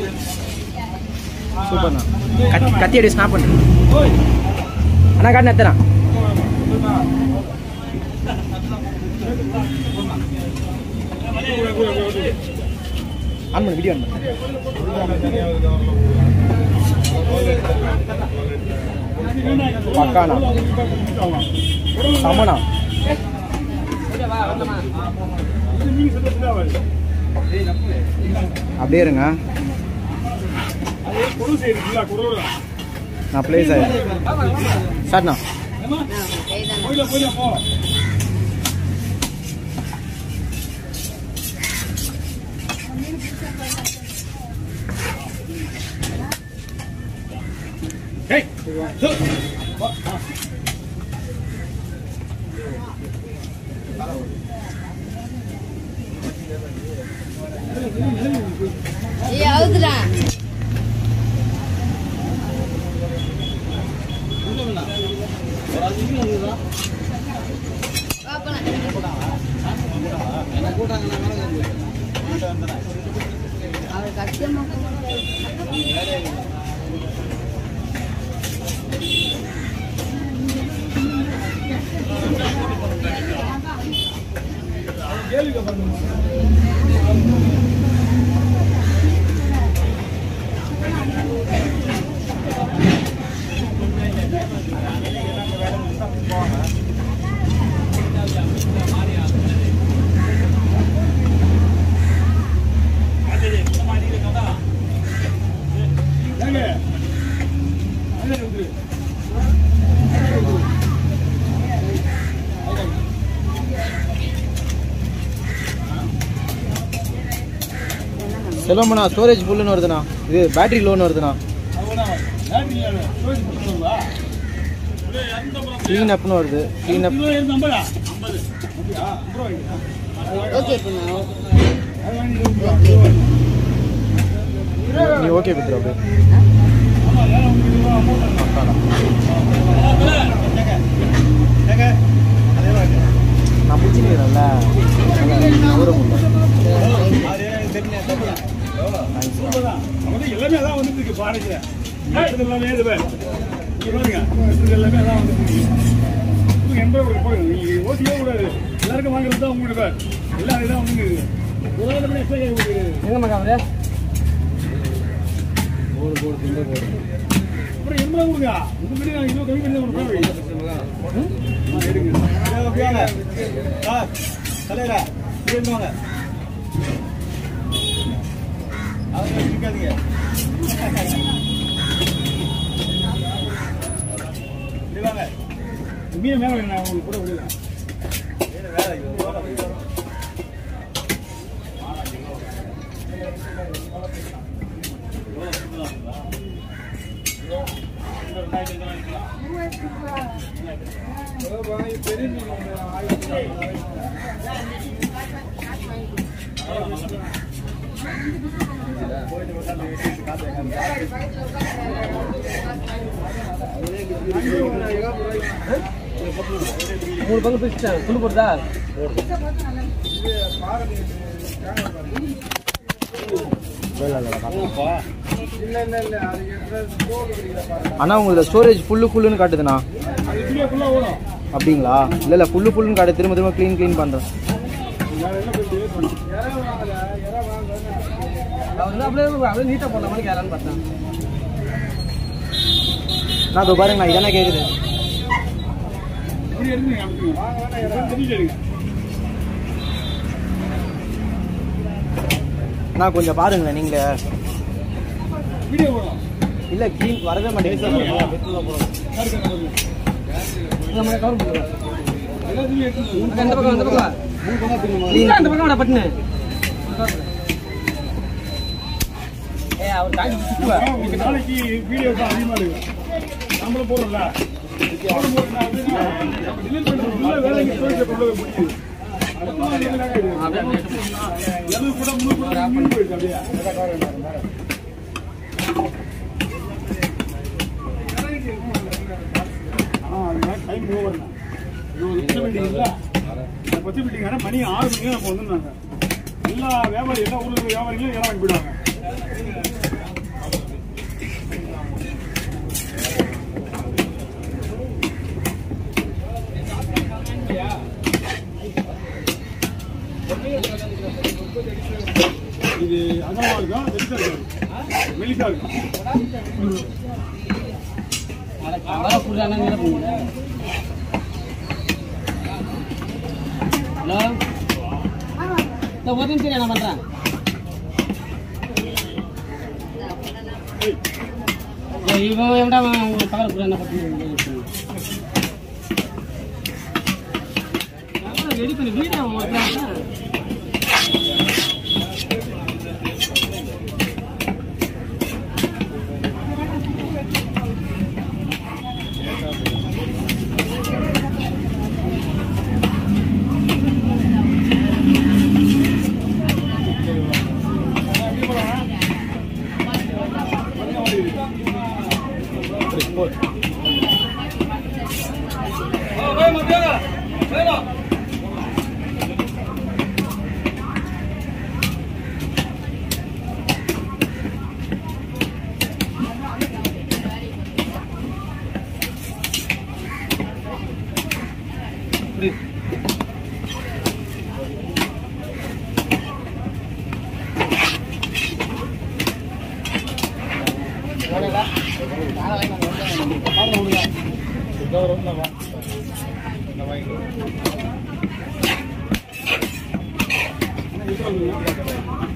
சூப்பர்ண்ணா கத்தி கத்தி அடி ஸ்னாப் பண்ணு அண்ணா காட்டு எத்தனா ஆன் பண்ணு வீடியோ ஆன் பண்ணு பக்காண்ணா சமண்ணா அப்படியே இருங்க நான் பிளேஸ் ஆகிறேன் சார்ண்ணா ஏய் அவுதுடா அவர் கஷ்டமா செல்வம்ண்ணா ஸ்டோரேஜ் ஃபுல்லுன்னு வருதுண்ணா இது பேட்டரி லோன் வருதுண்ணா க்ளீன் அப்னு வருது க்ளீன் அப் ஓகே பண்ணா நீ ஓகே பித்ரு அப்படியே நான் பிடிச்சிருக்கேன்ல ஊற எல்லாமே அதான் வந்துட்டு இருக்கு பாருங்க இது எல்லாமே இது பாரு. இங்க பாருங்க இது எல்லாமே அதான் வந்துட்டு இருக்கு இது எண்பது ரூபாய் போடுங்க நீங்க ஓசியே கூடாது எல்லாருக்கும் வாங்குறது தான் உங்களுக்கு பாரு. எல்லாம் இதான் வந்து ஒரு ஆள் கூட extra கேட்க முடியாது. எங்க மகா அவரு அப்புறம் எண்பது கொடுங்க உங்க முன்னாடி நான் இவ்வளவு கம்மி பண்ணி தான் கொடுப்பேன். ஆ, எடுங்க. மீன் மேல வைங்க, நான் உங்களுக்கு கூட விடல மூணு பங்கு பிரிச்சுட்டேன் துண்டு போடுதா அண்ணா உங்களுக்கு ஸ்டோரேஜ் ஃபுல்லு ஃபுல்லுன்னு காட்டுதுண்ணா அது வீடியோ ஃபுல்லா ஓடும் அப்படிங்களா இல்லை இல்லை ஃபுல்லு ஃபுல்லுன்னு காட்டு திரும்ப திரும்ப க்ளீன் க்ளீன் பண்ணுறேன் வேற என்ன பண்ணுறது அப்படியே அப்படியே நீட்டாக போடலாமான்னு கேளான்னு பார்த்தேன் நான் இதோ பாருங்க நான் இதானே கேட்குது இப்படி எடுத்து நீங்க அனுப்புங்க தெரிஞ்சு எடுங்க நான் கொஞ்சம் பாருங்களேன் நீங்களே வீடியோ போடலாம் இல்லை க்ளீன் வரவே மாட்டேங்குது எல்லாத்தையுமே எடுத்து இந்த பக்கம் இந்த பக்கம் இந்த பக்கம் வாடா பட்டுன்னு ஏ அவர் காய்ச்சி சுத்துவா இன்னைக்கு நாளைக்கு வீடியோ தான் அதிகமா இருக்கு நம்மளும் போடுறோம்ல போடும் போது நான் வந்து நான் delete பண்றதுக்குள்ள வேலைக்கு போயிட்டு கொண்டு போய் முடியுது. அடுத்த நாள் என்ன ஆகுது? எது கூட முழு கூட மீன் போயிடுது அப்படியே. ஆ, அதனால time over தான். இது ஒரு பத்து meeting இல்ல? இந்த பத்து meeting ஆனா மணி ஆறு மணிக்கு நம்ம வந்துருந்தாங்க எல்லா வியாபாரி எல்லா ஊர்ல இருக்க வியாபாரிகளும் ஏழாம் போயிடுவாங்க இருக்கா மெலிசா இருக்கா மெலிசா இருக்கும் ஹலோ இந்த ஒரு நிமிஷம் நான் பண்றேன் இவன் எவ்வளோ பக்கத்தில் கூட என்ன பண்ணுறது ரெடி பண்ணி வீடு ஓட்டுறாங்க என்ன